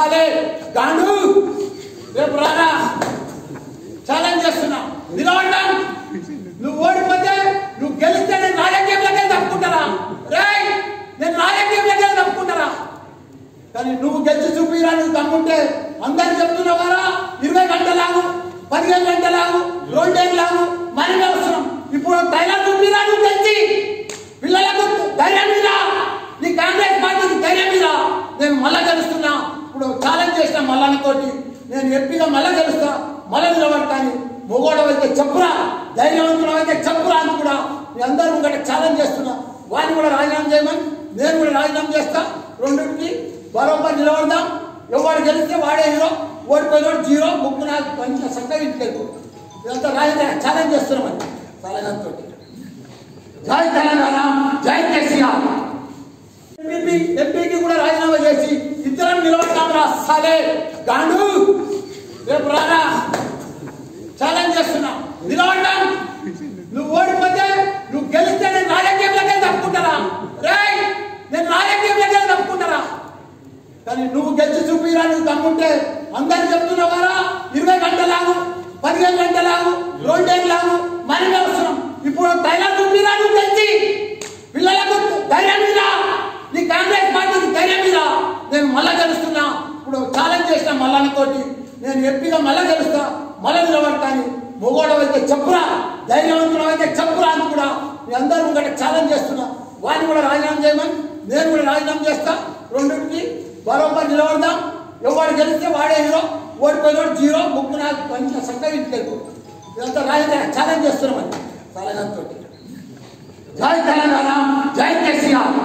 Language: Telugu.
సాలే గాండు రేపు రారా ఛాలెంజ్ చేస్తున్నా నిలబడ్డాం నువ్వు ఓడిపోతే నువ్వు గెలిస్తే నేను రాజకీయంలోకే తప్పుకుంటారా రేయ్ నేను రాజకీయంలోకే తప్పుకుంటారా కానీ నువ్వు గెలిచి చూపిరా నువ్వు దమ్ముంటే అందరు చెప్తున్నావారా ఇరవై గంటలాగు పదిహేను గంటలాగు రెండేళ్ళలాగు మరి అవసరం ఇప్పుడు టైలర్ చూపిరా నువ్వు గెలిచి పిల్లలకు ధైర్యం మీద నీ కాంగ్రెస్ పార్టీకి ధైర్యం మీద నేను మళ్ళా గెలుస్తున్నా ఇప్పుడు ఛాలెంజ్ చేసిన మల్లానితోటి నేను ఎంపీగా మళ్ళా గెలుస్తా మళ్ళా నిలబడతాను మొగోడవైతే చెప్పురా ధైర్యవంతుడవైతే చెప్పురా అని కూడా మీ అందరూ ముంగట ఛాలెంజ్ చేస్తున్నా వాడిని కూడా రాజీనామా చేయమని నేను కూడా రాజీనామా చేస్తా రెండింటికి బరోబర్ నిలబడదాం ఎవరు గెలిస్తే వాడే హీరో ఓడిపోయినోడు జీరో ముగ్గురు నాలుగు పంచిన చక్కగా ఇంటికి వెళ్ళిపో ఇదంతా రాజకీయ ఛాలెంజ్ చేస్తున్నామని తెలంగాణతో జై తెలంగాణ జై కేసీఆర్ ఎంపీ ఎంపీకి కూడా రాజీనామా చేసి ఇద్దరం నిలబడతాం రా సాలే గాండు రేపు రారా ఛాలెంజ్ చేస్తున్నా నిలబడ్డాం నువ్వు ఓడిపోతే నువ్వు గెలిస్తే నేను రాజకీయంలోకే తప్పుకుంటారా రేయ్ నేను రాజకీయంలోకే తప్పుకుంటారా కానీ నువ్వు గెలిచి చూపిరా నువ్వు దమ్ముంటే అందరు చెప్తున్నావారా ఇరవై గంటలాగు పదిహేను గంటలాగు రెండేళ్ళలాగు మరి అవసరం ఇప్పుడు టైలర్ చూపిరా నువ్వు గెలిచి పిల్లలకు ధైర్యం మీద నీ కాంగ్రెస్ పార్టీకి ధైర్యం మీద నేను మళ్ళా గెలుస్తున్నా ఇప్పుడు ఛాలెంజ్ చేసిన మల్లానితోటి నేను ఎంపీగా మళ్ళా గెలుస్తా మళ్ళా నిలబడతాను మొగోడవైతే చెప్పురా ధైర్యవంతుడవైతే చెప్పురా అని కూడా మీ అందరూ ముంగట ఛాలెంజ్ చేస్తున్నా వాడిని కూడా రాజీనామా చేయమని నేను కూడా రాజీనామా చేస్తా రెండింటికి బరోబర్ నిలబడదాం ఎవరు గెలిస్తే వాడే హీరో ఓడిపోయినోడు జీరో ముగ్గురు నాలుగు పంచిన చక్కగా ఇంటికి వెళ్ళిపో ఇదంతా రాజకీయ ఛాలెంజ్ చేస్తున్నామని తెలంగాణతో జై తెలంగాణ జై కేసీఆర్